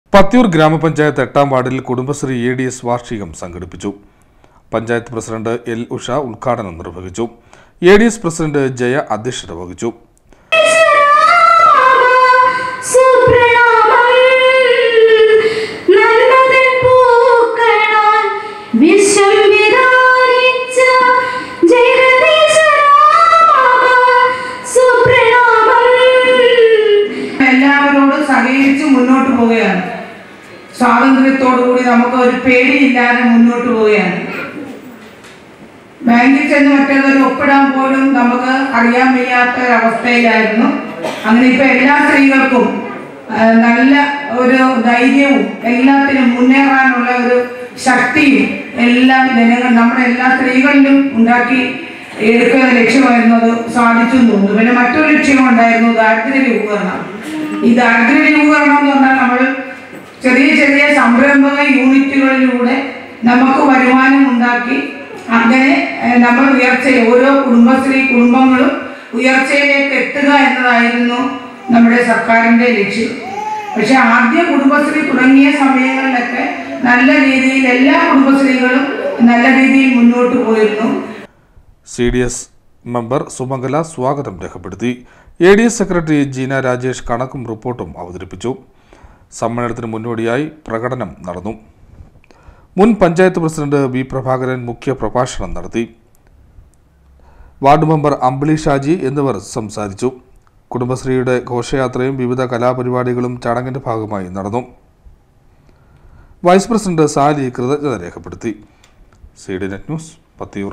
പത്തിയൂർ ഗ്രാമപഞ്ചായത്ത് എട്ടാം വാർഡിൽ കുടുംബശ്രീ എ ഡി എസ് വാർഷികം സംഘടിപ്പിച്ചു പഞ്ചായത്ത് പ്രസിഡന്റ് എൽ ഉഷ ഉദ്ഘാടനം നിർവഹിച്ചു A D S president Jaya അധ്യക്ഷത വഹിച്ചു സുപ്രണാമം നന്മതൻ പൂക്കളാൽ വിശ്വം വിധാനിച്ച ജഗദീശ്വരാ സുപ്രണാമം എല്ലാവരോടും സഹകരിച്ച് മുന്നോട്ട് പോവുകയാണ് സ്വാതന്ത്ര്യത്തോടു കൂടി നമുക്ക് ഒരു പേടിയില്ലാതെ മുന്നോട്ട് പോവുകയാണ് ബാങ്കിൽ ചെന്ന് മറ്റേതൊരു ഒപ്പിടാൻ പോലും നമുക്ക് അറിയാൻ വയ്യാത്ത ഒരവസ്ഥയിലായിരുന്നു അങ്ങനെ ഇപ്പൊ എല്ലാ സ്ത്രീകൾക്കും ആ, നല്ല ഒരു ധൈര്യവും എല്ലാത്തിനും മുന്നേറാനുള്ള ഒരു ശക്തിയും എല്ലാം ജനങ്ങൾ നമ്മുടെ എല്ലാ സ്ത്രീകളിലും ഉണ്ടാക്കി എടുക്കുന്ന ലക്ഷ്യമായിരുന്നു അത് സാധിച്ചു എന്ന് തോന്നുന്നു പിന്നെ മറ്റൊരു ലക്ഷ്യം ഉണ്ടായിരുന്നു ദാരിദ്ര്യ രൂപീകരണം ഈ ദാരിദ്ര്യ രൂപീകരണം എന്ന് പറഞ്ഞാൽ നമ്മൾ ചെറിയ ചെറിയ സംരംഭക യൂണിറ്റുകളിലൂടെ നമുക്ക് വരുമാനം ഉണ്ടാക്കി അങ്ങനെ ഏഹ്, നമ്മൾ ഉയർച്ചയിൽ ഓരോ കുടുംബശ്രീ കുടുംബങ്ങളും ഉയർച്ചയിലേക്ക് എത്തുക എന്നതായിരുന്നു നമ്മുടെ സർക്കാരിൻ്റെ ലക്ഷ്യം പക്ഷെ ആദ്യ കുടുംബശ്രീ തുടങ്ങിയ സമയങ്ങളിലൊക്കെ നല്ല രീതിയിൽ എല്ലാ കുടുംബശ്രീകളും നല്ല രീതിയിൽ മുന്നോട്ട് പോയിരുന്നു C D S member Sumangala സ്വാഗതം രേഖപ്പെടുത്തി A D S secretary Jeena Rajesh കണക്കും റിപ്പോർട്ടും അവതരിപ്പിച്ചു സമ്മേളനത്തിന് മുന്നോടിയായി പ്രകടനം നടന്നു മുൻ പഞ്ചായത്ത് പ്രസിഡന്റ് വി പ്രഭാകരൻ മുഖ്യ പ്രഭാഷണം നടത്തി വാർഡ് മെമ്പർ അമ്പിളി ഷാജി എന്നിവർ സംസാരിച്ചു കുടുംബശ്രീയുടെ ഘോഷയാത്രയും വിവിധ കലാപരിപാടികളും ചടങ്ങിന്റെ ഭാഗമായി നടന്നു വൈസ് പ്രസിഡന്റ് സാലി കൃതജ്ഞത രേഖപ്പെടുത്തി C D net news Pathiyoor